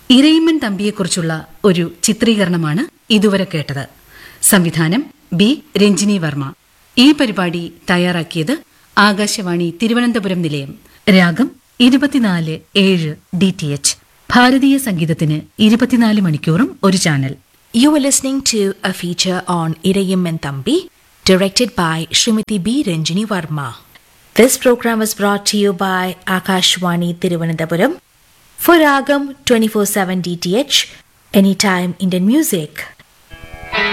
ഇരയിമ്മൻ തമ്പിയെക്കുറിച്ചുള്ള ഒരു ചിത്രീകരണമാണ് ഇതുവരെ കേട്ടത് സംവിധാനം ബി രഞ്ജിനി വർമ്മ ഈ പരിപാടി തയ്യാറാക്കിയത് ആകാശവാണി തിരുവനന്തപുരം നിലയം രാഗം ഇരുപത്തിനാല് ഏഴ് ഡി ടി എച്ച് ഭാരതീയ സംഗീതത്തിന് ഇരുപത്തിനാല് മണിക്കൂറും ഒരു channel You were listening to a feature on Irayim and Thambi, directed by Srimati B. Ranjini Varma. This program was brought to you by Akashwani Tiruvananthapuram for Ragam 24-7 DTH, anytime Indian music.